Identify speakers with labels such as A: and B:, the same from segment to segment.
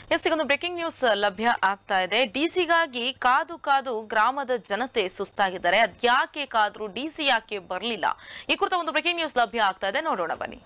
A: S ಈಗೊಂದು breaking news ಲಭ್ಯ ಆಗ್ತಾ ಇದೆ ಡಿಸಿಗಾಗಿ ಕಾದು ಕಾದು ಗ್ರಾಮದ ಜನತೆ ಸುಸ್ತಾಗಿದ್ದಾರೆ ಅದ್ಯಾಕೆ ಕಾದ್ರು ಡಿಸಿ ಯಾಕೆ ಬರಲಿಲ್ಲ ಈ ಕುರಿತ ಒಂದು ಬ್ರೇಕಿಂಗ್ ನ್ಯೂಸ್ ಲಭ್ಯ ಆಗ್ತಾ ಇದೆ ನೋಡೋಣ ಬನ್ನಿ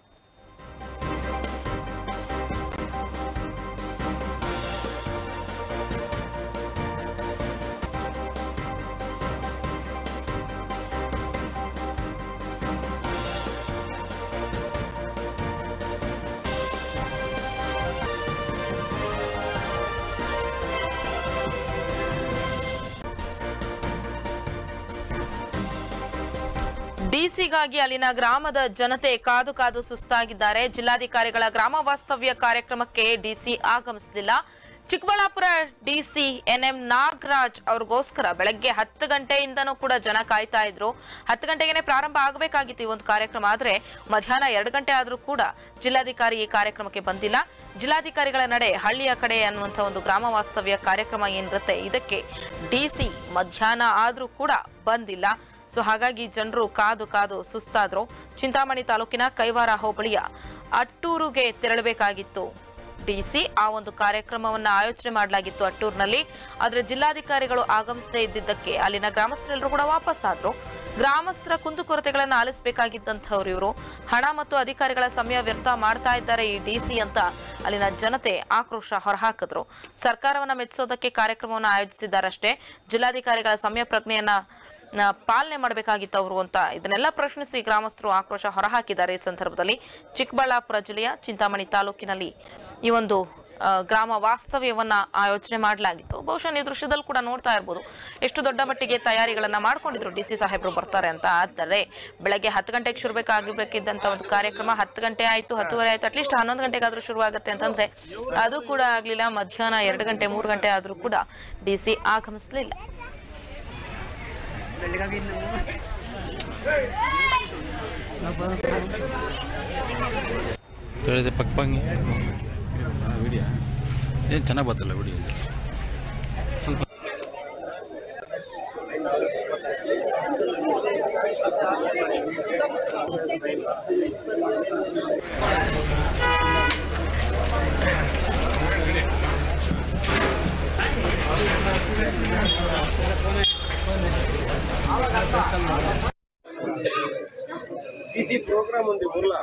A: ಡಿಸಿಗಾಗಿ ಅಲ್ಲಿನ ಗ್ರಾಮದ ಜನತೆ ಕಾದು ಕಾದು ಸುಸ್ತಾಗಿದ್ದಾರೆ ಜಿಲ್ಲಾಧಿಕಾರಿಗಳ ಗ್ರಾಮ ವಾಸ್ತವ್ಯ ಕಾರ್ಯಕ್ರಮಕ್ಕೆ ಡಿಸಿ ಆಗಮಿಸಲಿಲ್ಲ ಚಿಕ್ಕಬಳ್ಳಾಪುರ ಡಿಸಿ ಎನ್ಎಂ ನಾಗರಾಜ್ ಅವ್ರಿಗೋಸ್ಕರ ಬೆಳಗ್ಗೆ ಹತ್ತು ಗಂಟೆಯಿಂದನೂ ಕೂಡ ಜನ ಕಾಯ್ತಾ ಇದ್ರು ಹತ್ತು ಗಂಟೆಗೆ ಪ್ರಾರಂಭ ಆಗಬೇಕಾಗಿತ್ತು ಈ ಒಂದು ಕಾರ್ಯಕ್ರಮ ಆದ್ರೆ ಮಧ್ಯಾಹ್ನ ಎರಡು ಗಂಟೆ ಆದ್ರೂ ಕೂಡ ಜಿಲ್ಲಾಧಿಕಾರಿ ಈ ಕಾರ್ಯಕ್ರಮಕ್ಕೆ ಬಂದಿಲ್ಲ ಜಿಲ್ಲಾಧಿಕಾರಿಗಳ ನಡೆ ಹಳ್ಳಿಯ ಕಡೆ ಅನ್ನುವಂಥ ಒಂದು ಗ್ರಾಮ ವಾಸ್ತವ್ಯ ಕಾರ್ಯಕ್ರಮ ಏನಿರುತ್ತೆ ಇದಕ್ಕೆ ಡಿಸಿ ಮಧ್ಯಾಹ್ನ ಆದ್ರೂ ಕೂಡ ಬಂದಿಲ್ಲ ಸೊ ಹಾಗಾಗಿ ಜನರು ಕಾದು ಕಾದು ಸುಸ್ತಾದ್ರು ಚಿಂತಾಮಣಿ ತಾಲೂಕಿನ ಕೈವಾರ ಹೋಬಳಿಯ ಅಟ್ಟೂರುಗೆ ತೆರಳಬೇಕಾಗಿತ್ತು ಡಿಸಿ ಆ ಒಂದು ಕಾರ್ಯಕ್ರಮವನ್ನ ಆಯೋಜನೆ ಮಾಡಲಾಗಿತ್ತು ಅಟ್ಟೂರಿನಲ್ಲಿ ಆದ್ರೆ ಜಿಲ್ಲಾಧಿಕಾರಿಗಳು ಆಗಮಿಸದೇ ಇದ್ದಿದ್ದಕ್ಕೆ ಅಲ್ಲಿನ ಗ್ರಾಮಸ್ಥರೆಲ್ಲರೂ ಕೂಡ ವಾಪಸ್ ಆದ್ರು ಗ್ರಾಮಸ್ಥರ ಕುಂದುಕೊರತೆಗಳನ್ನ ಆಲಿಸಬೇಕಾಗಿದ್ದಂಥವ್ರು ಇವರು ಹಣ ಮತ್ತು ಅಧಿಕಾರಿಗಳ ಸಮಯ ವ್ಯರ್ಥ ಮಾಡ್ತಾ ಇದ್ದಾರೆ ಈ ಡಿಸಿ ಅಂತ ಅಲ್ಲಿನ ಜನತೆ ಆಕ್ರೋಶ ಹೊರಹಾಕಿದ್ರು ಸರ್ಕಾರವನ್ನ ಮೆಚ್ಚಿಸೋದಕ್ಕೆ ಕಾರ್ಯಕ್ರಮವನ್ನು ಆಯೋಜಿಸಿದ್ದಾರಷ್ಟೇ ಜಿಲ್ಲಾಧಿಕಾರಿಗಳ ಸಮಯ ಪ್ರಜ್ಞೆಯನ್ನ ನ ಪಾಲನೆ ಮಾಡಬೇಕಾಗಿತ್ತು ಅವರು ಅಂತ ಇದನ್ನೆಲ್ಲ ಪ್ರಶ್ನಿಸಿ ಗ್ರಾಮಸ್ಥರು ಆಕ್ರೋಶ ಹೊರಹಾಕಿದ್ದಾರೆ ಈ ಸಂದರ್ಭದಲ್ಲಿ ಚಿಕ್ಕಬಳ್ಳಾಪುರ ಜಿಲ್ಲೆಯ ಚಿಂತಾಮಣಿ ತಾಲೂಕಿನಲ್ಲಿ ಈ ಒಂದು ಆ, ಗ್ರಾಮ ವಾಸ್ತವ್ಯವನ್ನ ಆಯೋಜನೆ ಮಾಡಲಾಗಿತ್ತು ಬಹುಶಃ ನೀವು ದೃಶ್ಯದಲ್ಲಿ ಕೂಡ ನೋಡ್ತಾ ಇರ್ಬೋದು ಎಷ್ಟು ದೊಡ್ಡ ಮಟ್ಟಿಗೆ ತಯಾರಿಗಳನ್ನ ಮಾಡ್ಕೊಂಡಿದ್ರು ಡಿ ಸಿ ಸಾಹೇಬರು ಬರ್ತಾರೆ ಅಂತ ಆದರೆ ಬೆಳಗ್ಗೆ ಹತ್ತು ಗಂಟೆಗೆ ಶುರುಬೇಕಾಗಬೇಕಿದ್ದಂತ ಒಂದು ಕಾರ್ಯಕ್ರಮ ಹತ್ತು ಗಂಟೆ ಆಯ್ತು ಹತ್ತುವರೆ ಆಯ್ತು ಅಟ್ಲೀಸ್ಟ್ ಹನ್ನೊಂದು ಗಂಟೆಗಾದ್ರೂ ಶುರು ಆಗುತ್ತೆ ಅಂತಂದ್ರೆ ಅದು ಕೂಡ ಆಗ್ಲಿಲ್ಲ ಮಧ್ಯಾಹ್ನ ಎರಡು ಗಂಟೆ ಮೂರು ಗಂಟೆ ಆದ್ರೂ ಕೂಡ ಡಿ ಸಿ ಆಗಮಿಸಲಿಲ್ಲ
B: ಹೇಳಿದೆ ಪಕ್ಕ ಪಂಗೆ ವಿಡಿಯೋ ಏನು ಚೆನ್ನಾಗಿ ಬರ್ತಲ್ಲ ವಿಡಿಯೋ ಸ್ವಲ್ಪ
C: ಸಿ ಪ್ರೋಗ್ರಾಮ್ ఉంది ఊర్లో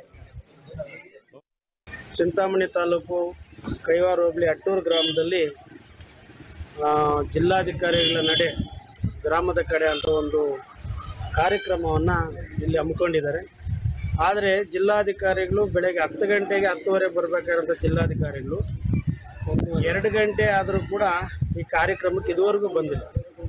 C: చింతాಮಣಿ ತಾಲೂಕು ಕೈವಾರ ಹೋಬಳಿ ಅಟ್ಟೂರು ಗ್ರಾಮದಲ್ಲಿ ಆ, ಜಿಲ್ಲಾಧಿಕಾರಿಗಳ ನಡೆ ಗ್ರಾಮದ ಕಡೆ ಅಂತ ಒಂದು ಕಾರ್ಯಕ್ರಮವನ್ನು ಇಲ್ಲಿ ಹಮ್ಮಿಕೊಂಡಿದ್ದಾರೆ ಆದರೆ ಜಿಲ್ಲಾಧಿಕಾರಿಗಳು ಬೆಳಗ್ಗೆ ಹತ್ತು ಗಂಟೆಗೆ ಹತ್ತುವರೆ ಬರಬೇಕಾದಂಥ ಜಿಲ್ಲಾಧಿಕಾರಿಗಳು ಎರಡು ಗಂಟೆ ಆದರೂ ಕೂಡ ಈ ಕಾರ್ಯಕ್ರಮಕ್ಕೆ ಇದುವರೆಗೂ ಬಂದಿಲ್ಲ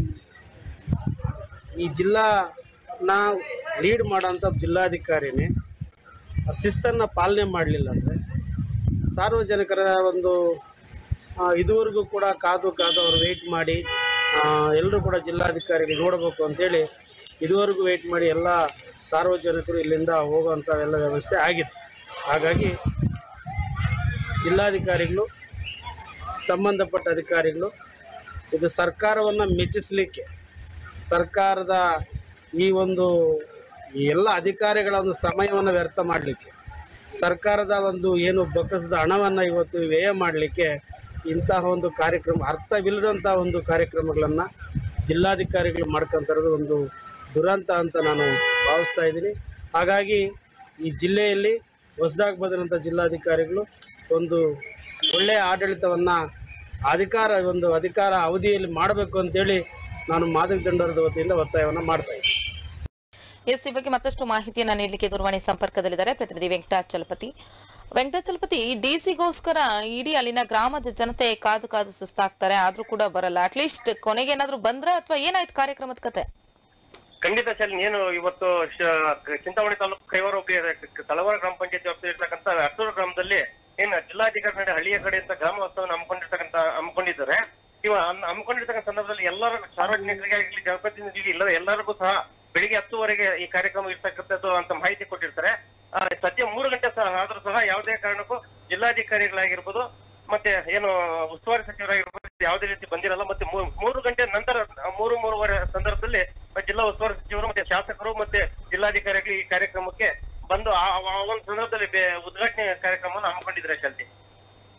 C: ಈ ಜಿಲ್ಲಾನ ಲೀಡ್ ಮಾಡೋಂಥ ಜಿಲ್ಲಾಧಿಕಾರಿನೇ ಆ ಶಿಸ್ತನ್ನು ಪಾಲನೆ ಮಾಡಲಿಲ್ಲ ಅಂದರೆ ಸಾರ್ವಜನಿಕರ ಒಂದು ಆ, ಇದುವರೆಗೂ ಕೂಡ ಕಾದು ಕಾದು ಅವರು ವೆಯ್ಟ್ ಮಾಡಿ ಎಲ್ಲರೂ ಕೂಡ ಜಿಲ್ಲಾಧಿಕಾರಿಗಳು ನೋಡಬೇಕು ಅಂತೇಳಿ ಇದುವರೆಗೂ ವೆಯ್ಟ್ ಮಾಡಿ ಎಲ್ಲ ಸಾರ್ವಜನಿಕರು ಇಲ್ಲಿಂದ ಹೋಗುವಂಥ ಎಲ್ಲ ವ್ಯವಸ್ಥೆ ಆಗಿದೆ ಹಾಗಾಗಿ ಜಿಲ್ಲಾಧಿಕಾರಿಗಳು ಸಂಬಂಧಪಟ್ಟ ಅಧಿಕಾರಿಗಳು ಇದು ಸರ್ಕಾರವನ್ನು ಮೆಚ್ಚಿಸಲಿಕ್ಕೆ ಸರ್ಕಾರದ ಈ ಒಂದು ಈ ಎಲ್ಲ ಅಧಿಕಾರಿಗಳ ಒಂದು ಸಮಯವನ್ನು ವ್ಯರ್ಥ ಮಾಡಲಿಕ್ಕೆ ಸರ್ಕಾರದ ಒಂದು ಏನು ಬೊಕ್ಕಸದ ಹಣವನ್ನು ಇವತ್ತು ವ್ಯಯ ಮಾಡಲಿಕ್ಕೆ ಇಂತಹ ಒಂದು ಕಾರ್ಯಕ್ರಮ ಅರ್ಥವಿಲ್ಲದಂಥ ಒಂದು ಕಾರ್ಯಕ್ರಮಗಳನ್ನು ಜಿಲ್ಲಾಧಿಕಾರಿಗಳು ಮಾಡ್ಕೊಂತಿರೋದು ಒಂದು ದುರಂತ ಅಂತ ನಾನು ಭಾವಿಸ್ತಾ ಇದ್ದೀನಿ ಹಾಗಾಗಿ ಈ ಜಿಲ್ಲೆಯಲ್ಲಿ ಹೊಸದಾಗಿ ಬಂದಿರೋಂಥ ಜಿಲ್ಲಾಧಿಕಾರಿಗಳು ಒಂದು ಒಳ್ಳೆಯ ಆಡಳಿತವನ್ನು ಅಧಿಕಾರ ಒಂದು ಅಧಿಕಾರ ಅವಧಿಯಲ್ಲಿ ಮಾಡಬೇಕು ಅಂತೇಳಿ ನಾನು ಮಾದಕ ದಂಡರದ ವತಿಯಿಂದ ಒತ್ತಾಯವನ್ನು ಮಾಡ್ತಾ ಇದ್ದೀನಿ
A: ಎಸ್ ಈ ಬಗ್ಗೆ ಮತ್ತಷ್ಟು ಮಾಹಿತಿಯನ್ನ ನೀಡಲಿಕ್ಕೆ ದೂರವಾಣಿ ಸಂಪರ್ಕದಲ್ಲಿದ್ದಾರೆ ಪ್ರತಿನಿಧಿ ವೆಂಕಟಾಚಲಪತಿ ವೆಂಕಟಾಚಲಪತಿ ಡಿಸಿಗೋಸ್ಕರ ಇಡೀ ಅಲ್ಲಿನ ಗ್ರಾಮದ ಜನತೆ ಕಾದು ಕಾದು ಸುಸ್ತಾಗ್ತಾರೆ ಆದ್ರೂ ಕೂಡ ಬರಲ್ಲ ಅಟ್ಲೀಸ್ಟ್ ಕೊನೆಗೆ ಏನಾದ್ರೂ ಬಂದ್ರ ಅಥವಾ ಏನಾಯ್ತು ಕಾರ್ಯಕ್ರಮದ ಕತೆ
D: ಖಂಡಿತ ಸರ್ ಏನು ಇವತ್ತು ಶ- ಚಿಂತಾಮಣಿ ತಾಲೂಕು ಕೈವಾರ ಹೋಬಳಿ ತಳವಾರ ಗ್ರಾಮ ಪಂಚಾಯತಿ ವ್ಯಾಪ್ತಿರ್ತಕ್ಕಂಥ ಅಟ್ಟೂರು ಗ್ರಾಮದಲ್ಲಿ ಏನು ಜಿಲ್ಲಾಧಿಕಾರಿ ನಡೆ ಹಳ್ಳಿಯ ಕಡೆಯಿಂದ ಗ್ರಾಮ ವಾಸ್ತವವನ್ನು ಹಮ್ಮಿಕೊಂಡಿರ್ತಕ್ಕಂಥ ಹಮ್ಮಿಕೊಂಡಿದ್ದಾರೆ ಇವ ಹಮ್- ಹಮ್ಮಿಕೊಂಡಿರ್ತಕ್ಕಂಥ ಸಂದರ್ಭದಲ್ಲಿ ಎಲ್ಲರ ಸಾರ್ವಜನಿಕರಿಗೆ ಆಗಲಿ ಜನಪ್ರತಿನಿಧಿಗಳಿಗೆ ಇಲ್ಲದ ಎಲ್ಲರಿಗೂ ಸಹ ಬೆಳಿಗ್ಗೆ ಹತ್ತುವರೆಗೆ ಈ ಕಾರ್ಯಕ್ರಮ ಇರ್ತಕ್ಕಂಥದ್ದು ಅಂತ ಮಾಹಿತಿ ಕೊಟ್ಟಿರ್ತಾರೆ ಆ, ಸದ್ಯ ಮೂರು ಗಂಟೆ ಸಹ ಆದ್ರೂ ಸಹ ಯಾವುದೇ ಕಾರಣಕ್ಕೂ ಜಿಲ್ಲಾಧಿಕಾರಿಗಳಾಗಿರ್ಬೋದು ಮತ್ತೆ ಏನು ಉಸ್ತುವಾರಿ ಸಚಿವರಾಗಿರ್ಬೋದು ಯಾವುದೇ ರೀತಿ ಬಂದಿರಲ್ಲ ಮತ್ತೆ ಮೂ- ಮೂರು ಗಂಟೆ ನಂತರ ಮೂರು ಮೂರುವರೆ ಸಂದರ್ಭದಲ್ಲಿ ಜಿಲ್ಲಾ ಉಸ್ತುವಾರಿ ಸಚಿವರು ಮತ್ತೆ ಶಾಸಕರು ಮತ್ತೆ ಜಿಲ್ಲಾಧಿಕಾರಿಗಳು ಈ ಕಾರ್ಯಕ್ರಮಕ್ಕೆ ಬಂದು ಆ ಆ ಒಂದು ಸಂದರ್ಭದಲ್ಲಿ ಬೆ- ಉದ್ಘಾಟನೆ ಕಾರ್ಯಕ್ರಮವನ್ನು ಹಮ್ಮಿಕೊಂಡಿದ್ದಾರೆ ಶಾಂತಿ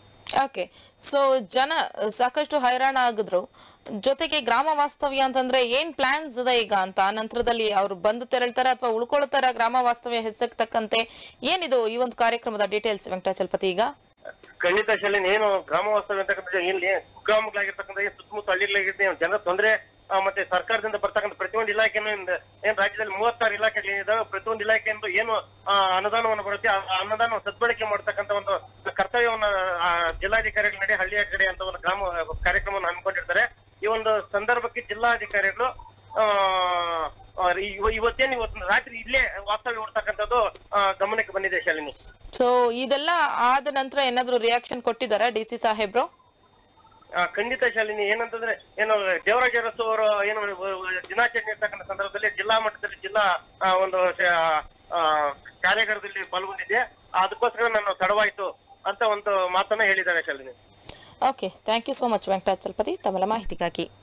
A: ಓಕೆ ಸೊ ಜನ ಸಾಕಷ್ಟು ಹೈರಾಣ ಆಗಿದ್ರು ಜೊತೆಗೆ ಗ್ರಾಮ ವಾಸ್ತವ್ಯ ಅಂತಂದ್ರೆ ಏನ್ ಪ್ಲಾನ್ಸ್ ಇದೆ ಈಗ ಅಂತ ಆ ನಂತರದಲ್ಲಿ ಅವ್ರು ಬಂದು ತೆರಳ್ತಾರ ಅಥವಾ ಉಳ್ಕೊಳ್ತಾರ ಗ್ರಾಮ ವಾಸ್ತವ್ಯ ಹೆಸರಿಗೆ ತಕ್ಕಂತೆ ಏನಿದು ಈ ಒಂದು ಕಾರ್ಯಕ್ರಮದ ಡೀಟೇಲ್ಸ್ ವೆಂಕಟಾಚಲಪತಿ ಈಗ
D: ಖಂಡಿತ ಶಾಲಿನಿ ಏನು ಗ್ರಾಮ ವಾಸ್ತವ್ಯ ಅಂತಕ್ಕಂಥ ಇಲ್ಲಿ ಕುಗ್ರಾಮಗಳಾಗಿರ್ತಕ್ಕಂಥ ಏನ್ ಸುತ್ತಮುತ್ತ ಹಳ್ಳಿಗಳಾಗಿರ್ತದೆ ಜನರ ತೊಂದರೆ ಆ, ಮತ್ತೆ ಸರ್ಕಾರದಿಂದ ಬರ್ತಕ್ಕಂಥ ಪ್ರತಿಯೊಂದು ಇಲಾಖೆನೂ ಇಂದ- ಏನ್ ರಾಜ್ಯದಲ್ಲಿ ಮೂವತ್ತಾರು ಇಲಾಖೆಗಳಿದಾವೆ ಪ್ರತಿಯೊಂದು ಇಲಾಖೆಯಿಂದ ಏನು ಆ, ಅನುದಾನವನ್ನು ಬರುತ್ತೆ ಆ ಆ ಅನುದಾನವನ್ನು ಸದ್ಬಳಕೆ ಮಾಡ್ತಕ್ಕಂಥ ಒಂದು ಕರ್ತವ್ಯವನ್ನ ಆ, ಜಿಲ್ಲಾಧಿಕಾರಿಗಳ ನಡೆ ಹಳ್ಳಿಯ ಕಡೆ ಅಂತ ಒಂದು ಗ್ರಾಮ ಕಾರ್ಯಕ್ರಮವನ್ನು ಹಮ್ಮಿಕೊಂಡಿರ್ತಾರೆ ಈ ಒಂದು ಸಂದರ್ಭಕ್ಕೆ ಜಿಲ್ಲಾಧಿಕಾರಿಗಳು ಆ, ಆ, ಇವ- ಇವತ್ತೇನು ಇವತ್ತು ರಾತ್ರಿ ಇಲ್ಲೇ ವಾಸ್ತವ್ಯ ಹೂಡ್ತಕ್ಕಂಥದ್ದು ಆ, ಗಮನಕ್ಕೆ ಬಂದಿದೆ ಶಾಲಿನಿ
A: ಸೊ ಇದೆಲ್ಲ ಆದ ನಂತರ ಏನಾದ್ರು ರಿಯಾಕ್ಷನ್ ಕೊಟ್ಟಿದ್ದಾರಾ ಡಿ ಸಿ ಸಾಹೇಬ್ರು
D: ಆ, ಖಂಡಿತ ಶಾಲಿನಿ ಏನಂತಂದ್ರೆ ಏನು ದೇವರಾಜ ಅರಸು ಅವರು ಏನು ದಿನಾಚರಣೆ ಇರ್ತಕ್ಕಂಥ ಸಂದರ್ಭದಲ್ಲಿ ಜಿಲ್ಲಾ ಮಟ್ಟದಲ್ಲಿ ಜಿಲ್ಲಾ ಆ, ಒಂದು ಶ- ಆ, ಕಾರ್ಯಾಗಾರದಲ್ಲಿ ಪಾಲ್ಗೊಂಡಿದ್ದೆ ಅದಕ್ಕೋಸ್ಕರ ನಾನು ತಡವಾಯ್ತು ಅಂತ ಒಂದು ಮಾತನ್ನ ಹೇಳಿದ್ದಾರೆ Shalini
A: okay thank you so much Venkatachalapathi ತಮ್ಮ ಮಾಹಿತಿಗಾಗಿ